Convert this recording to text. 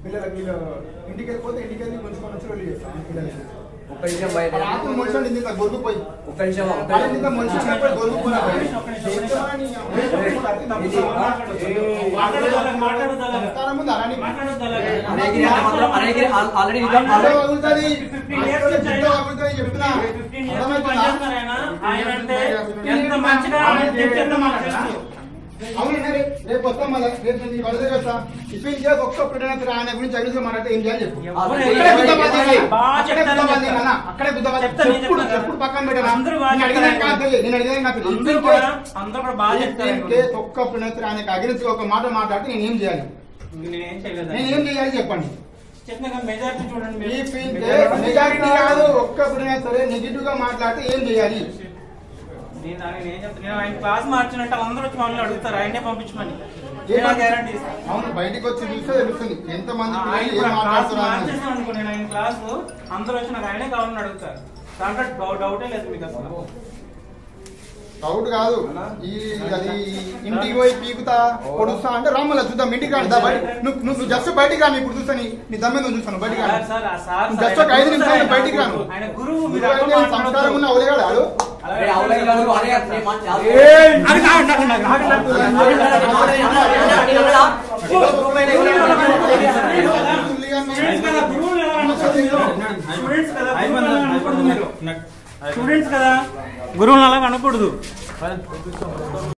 పిల్లలకి వీళ్ళు ఇంటికి వెళ్ళిపోతే ఇంటికి వెళ్ళి కొంచెం వచ్చి వెళ్ళి చేస్తాం పిల్లలకి ఒక్క నిమిషం బయట ఆకులు మొలిచండి ఇంత గొరుగుపోయి ఒక్క నిమిషం ఒక్క వాళ్ళు నిమిషం. ఇంత మొలిచినప్పుడు గొరుగుపోయినా చెప్తారా ముందు అలాని అనేగిరి అంటే మాత్రం అనేగిరి ఆల్- ఆల్రెడీ ఇంకా అదే ఆల్రెడీ వదులుతుంది. years అసలు నుంచి జిడ్డు వదులుతుంది చెప్తున్నా. ఫిఫ్టీన్ ఇయర్స్ నుంచి అర్థమవుతుందా? పనిచేస్తున్నారాయన. ఆయన అంటే ఎంత మంచిగా ఆయన చెప్తే మాకు తెలుసు. అవును సరే రేపు వస్తాం మళ్ళీ రేపు నేను వదిలే వస్తా ఇప్పుడు ఇంకా ఒక్క పిల్లలు ఆయన గురించి అడిగితే మాట్లాడితే ఏం చేయాలి చెప్పు ఎవరు అక్కడే గుద్దబాద్ చేయాలి. బాగా అక్కడే చెప్తారు గుద్దబాద్ చెప్తారు. చేయాలి. అక్కడే గుద్దబాద్ చెప్తాను, నేను ఎప్పుడు చెప్తాను. ఎప్పుడు పక్కన పెట్టనా అందరూ బాగా నేను అడిగిన చెప్తారు. కాదు తెలియదు. నేను అడిగిన కాదు తెలియదు. అందరూ ఇప్పుడు కూడా అందరూ కూడా బాగా చెప్తారు ఇంకే ఒక్క పిల్లలు ఆయనకు అగిరించి ఒక మాట మాట్లాడితే నేను ఏం చేయాలి నేనేం చేయలేదు నేను ఏం చేయాలి చెప్పండి చెప్తున్నా మెజారిటీ చూడండి ఈ మీరు. ఫీల్డ్ మెజారిటీ కాదు ఒక్క పిల్లలు సరే నెగిటివ్ గా మాట్లాడితే ఏం చేయాలి నేను ఆయన ఏం చెప్తాను నేను ఆయన క్లాస్ మార్చినట్టు అందరూ వచ్చి మమ్మల్ని అడుగుతారు ఆయనే పంపించమని ఏ నేను గ్యారంటీ ఇస్తాను అవును బయటికి వచ్చి చూస్తే తెలుస్తుంది ఎంత మంది ఆయన పిల్లలు ఇప్పుడు ఏం ఆ క్లాస్ మాట్లాడుతున్నారు అని. మార్చేసాను అనుకో నేను ఆయన క్లాసు అందరూ వచ్చి నాకు ఆయనే కావాలని అడుగుతారు దాంట్లో డౌ- డౌటే లేదు మీకు అసలు డౌట్ కాదు ఈ అది ఇంటికి పోయి పీకుతా పొడుస్తా అంటే రామ్మల చూద్దాం ఇంటికి రాడు దా బయట నువ్వు నువ్వు జస్ట్ బయటికి రాను ఇప్పుడు చూస్తా నీ నీ దమ్మే నువ్వు చూస్తాను బయటికి రాను సార్, సార్, ఆ సార్, నువ్వు సార్, జస్ట్ ఒక ఐదు ఆయన నిమిషాలు గురువు బయటికి సార్, రాను ఆయన గురువు మీరు నువ్వు అట్లా అయితే సంస్కారం ఉన్న మాట్లాడొద్దు. అవలేగాడు ఆడు అరే అవులై కాదు అరే నేను మాట చాలా- ఆగండి, ఆగండి, ఆగండి, ఆగండి, ఆగండి. స్టూడెంట్స్ కదా గురువులు ఎలా అనుకోరు మీరు? స్టూడెంట్స్ కదా గురువులు ఎలా అనకూడదు మీరు స్టూడెంట్స్ కదా గురువులు అలా అనకూడదు